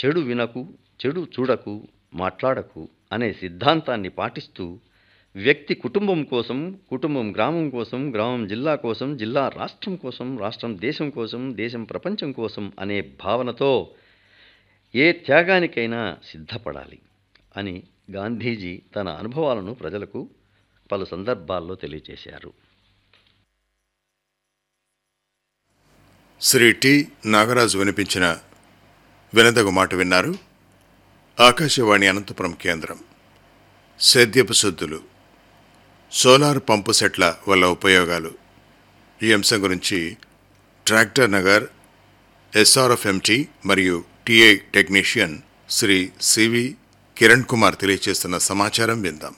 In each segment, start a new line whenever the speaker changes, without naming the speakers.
చెడు వినకు చెడు చూడకు మాట్లాడకు అనే సిద్ధాంతాన్ని పాటిస్తూ వ్యక్తి కుటుంబం కోసం కుటుంబం గ్రామం కోసం గ్రామం జిల్లా కోసం జిల్లా రాష్ట్రం కోసం రాష్ట్రం దేశం కోసం దేశం ప్రపంచం కోసం అనే భావనతో ఏ త్యాగానికైనా సిద్ధపడాలి అని గాంధీజీ తన అనుభవాలను ప్రజలకు పలు సందర్భాల్లో తెలియజేశారు
శ్రీ టి నాగరాజు వినిపించిన వినదగు మాట విన్నారు ఆకాశవాణి అనంతపురం కేంద్రం సేద్యపు శుద్ధులు సోలార్ పంపు సెట్ల వల్ల ఉపయోగాలు ఈ అంశం గురించి ట్రాక్టర్ నగర్ ఎస్ఆర్ఎఫ్ఎంటి మరియు TI technician Shri CV Kiran Kumar తెలియజేస్తున్న సమాచారం విందాం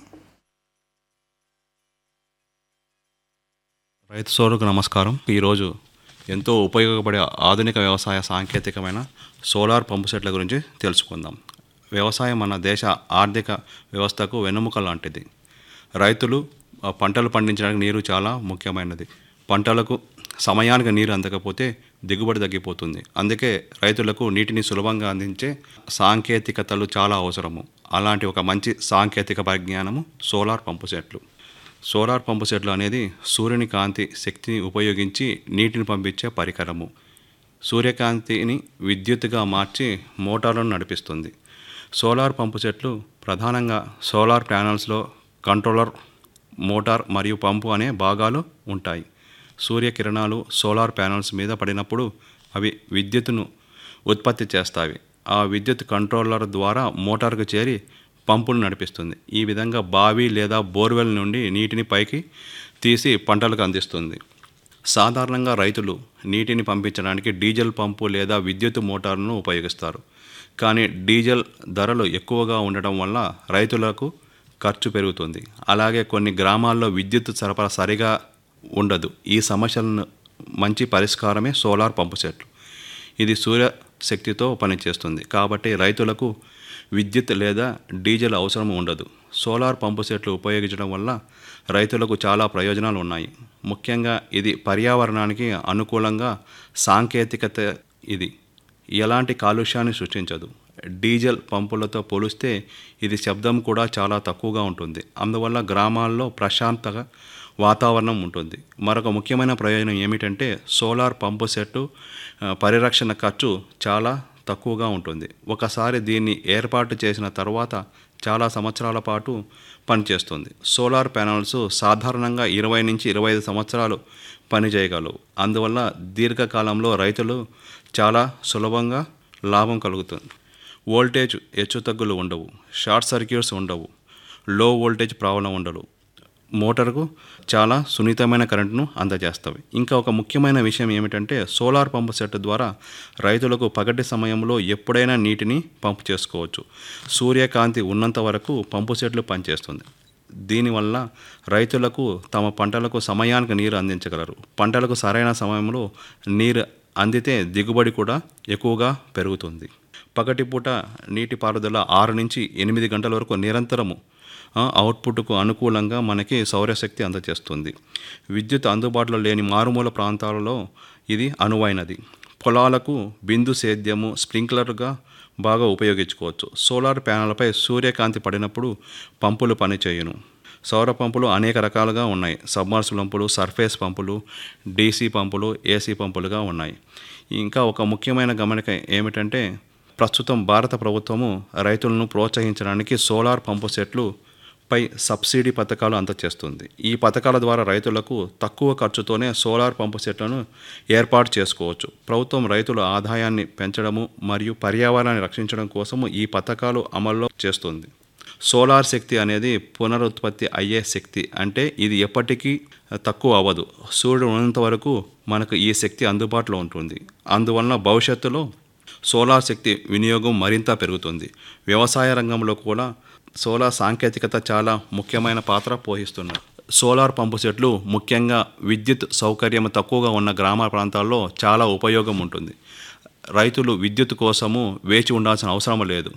రైతు సోదరులకు నమస్కారం ఈరోజు ఎంతో ఉపయోగపడే ఆధునిక వ్యవసాయ సాంకేతికమైన సోలార్ పంపు సెట్ల గురించి తెలుసుకుందాం వ్యవసాయం మన దేశ ఆర్థిక వ్యవస్థకు వెన్నెముక లాంటిది రైతులు ఆ, పంటలు పండించడానికి నీరు చాలా ముఖ్యమైనది పంటలకు సమయానికి నీరు అందకపోతే దిగుబడి తగ్గిపోతుంది అందుకే రైతులకు నీటిని సులభంగా అందించే సాంకేతికతలు చాలా అవసరము అలాంటి ఒక మంచి సాంకేతిక పరిజ్ఞానము సోలార్ పంపు సెట్లు సోలార్ పంపు సెట్లు అనేది సూర్యుని కాంతి శక్తిని ఉపయోగించి నీటిని పంపించే పరికరము సూర్యకాంతిని విద్యుత్తుగా మార్చి మోటార్లను నడిపిస్తుంది సోలార్ పంపు సెట్లు ప్రధానంగా సోలార్ ప్యానల్స్లో కంట్రోలర్ మోటార్ మరియు పంపు అనే భాగాలు ఉంటాయి సూర్యకిరణాలు సోలార్ ప్యానల్స్ మీద పడినప్పుడు అవి విద్యుత్తును ఉత్పత్తి చేస్తాయి ఆ విద్యుత్ కంట్రోలర్ ద్వారా మోటార్కు చేరి పంపును నడిపిస్తుంది ఈ విధంగా బావి లేదా బోర్వెల్ నుండి నీటిని పైకి తీసి పంటలకు అందిస్తుంది సాధారణంగా రైతులు నీటిని పంపించడానికి డీజిల్ పంపు లేదా విద్యుత్ మోటార్ను ఉపయోగిస్తారు కానీ డీజిల్ ధరలు ఎక్కువగా ఉండటం వల్ల రైతులకు ఖర్చు పెరుగుతుంది అలాగే కొన్ని గ్రామాల్లో విద్యుత్ సరఫరా సరిగా ఉండదు ఈ సమస్యలను మంచి పరిష్కారమే సోలార్ పంపు సెట్లు ఇది సూర్య శక్తితో పనిచేస్తుంది కాబట్టి రైతులకు విద్యుత్ లేదా డీజిల్ అవసరం ఉండదు సోలార్ పంపు సెట్లు ఉపయోగించడం వల్ల రైతులకు చాలా ప్రయోజనాలు ఉన్నాయి ముఖ్యంగా ఇది పర్యావరణానికి అనుకూలంగా సాంకేతికత ఇది ఎలాంటి కాలుష్యాన్ని సృష్టించదు డీజిల్ పంపులతో పోలిస్తే ఇది శబ్దం కూడా చాలా తక్కువగా ఉంటుంది అందువల్ల గ్రామాల్లో ప్రశాంతగా వాతావరణం ఉంటుంది మరొక ముఖ్యమైన ప్రయోజనం ఏమిటంటే సోలార్ పంపు సెట్టు ఆ, పరిరక్షణ ఖర్చు చాలా తక్కువగా ఉంటుంది ఒకసారి దీన్ని ఏర్పాటు చేసిన తర్వాత చాలా సంవత్సరాల పాటు పనిచేస్తుంది సోలార్ ప్యానల్స్ సాధారణంగా ఇరవై నుంచి ఇరవై ఐదు సంవత్సరాలు పనిచేయగలవు అందువల్ల దీర్ఘకాలంలో రైతులు చాలా సులభంగా లాభం కలుగుతుంది వోల్టేజ్ హెచ్చుతగ్గులు ఉండవు షార్ట్ సర్క్యూట్స్ ఉండవు లో వోల్టేజ్ ప్రాబ్లం ఉండవు మోటార్కు చాలా సున్నితమైన కరెంటును అందజేస్తవి ఇంకా ఒక ముఖ్యమైన విషయం ఏమిటంటే సోలార్ పంపు సెట్ ద్వారా రైతులకు పగటి సమయంలో ఎప్పుడైనా నీటిని పంపు చేసుకోవచ్చు సూర్యకాంతి ఉన్నంత వరకు పంపు సెట్లు పనిచేస్తుంది దీనివల్ల రైతులకు తమ పంటలకు సమయానికి నీరు అందించగలరు పంటలకు సరైన సమయంలో నీరు అందితే దిగుబడి కూడా ఎక్కువగా పెరుగుతుంది పగటిపూట నీటిపారుదల ఆరు నుంచి ఎనిమిది గంటల వరకు నిరంతరము ఆ, అవుట్పుట్కు అనుకూలంగా మనకి సౌరశక్తి అందజేస్తుంది విద్యుత్ అందుబాటులో లేని మారుమూల ప్రాంతాలలో ఇది అనువైనది పొలాలకు బిందు సేద్యము స్ప్రింక్లర్గా బాగా ఉపయోగించుకోవచ్చు సోలార్ ప్యానెల్పై సూర్యకాంతి పడినప్పుడు పంపులు పనిచేయును సౌర పంపులు అనేక రకాలుగా ఉన్నాయి సబ్మర్స్ పంపులు సర్ఫేస్ పంపులు డీసీ పంపులు ఏసీ పంపులుగా ఉన్నాయి ఇంకా ఒక ముఖ్యమైన గమనిక ఏమిటంటే ప్రస్తుతం భారత ప్రభుత్వము రైతులను ప్రోత్సహించడానికి సోలార్ పంపు సెట్లు పై సబ్సిడీ పథకాలు అందజేస్తుంది ఈ పథకాల ద్వారా రైతులకు తక్కువ ఖర్చుతోనే సోలార్ పంపు సెట్లను ఏర్పాటు చేసుకోవచ్చు ప్రభుత్వం రైతుల ఆదాయాన్ని పెంచడము మరియు పర్యావరణాన్ని రక్షించడం కోసము ఈ పథకాలు అమల్లో చేస్తుంది సోలార్ శక్తి అనేది పునరుత్పత్తి అయ్యే శక్తి అంటే ఇది ఎప్పటికీ తక్కువ అవ్వదు సూర్యుడు ఉన్నంత వరకు మనకు ఈ శక్తి అందుబాటులో ఉంటుంది అందువలన భవిష్యత్తులో సోలార్ శక్తి వినియోగం మరింత పెరుగుతుంది వ్యవసాయ రంగంలో కూడా సోలార్ సాంకేతికత చాలా ముఖ్యమైన పాత్ర పోషిస్తున్నాయి సోలార్ పంపు సెట్లు ముఖ్యంగా విద్యుత్ సౌకర్యం తక్కువగా ఉన్న గ్రామ ప్రాంతాల్లో చాలా ఉపయోగం ఉంటుంది రైతులు విద్యుత్ కోసము వేచి ఉండాల్సిన అవసరం లేదు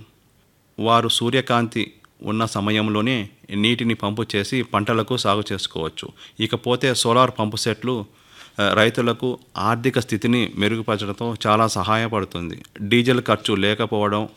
వారు సూర్యకాంతి ఉన్న సమయంలోనే నీటిని పంపు చేసి పంటలకు సాగు చేసుకోవచ్చు ఇకపోతే సోలార్ పంపు సెట్లు ఆ, రైతులకు ఆర్థిక స్థితిని మెరుగుపరచడంతో చాలా సహాయపడుతుంది డీజిల్ ఖర్చు లేకపోవడం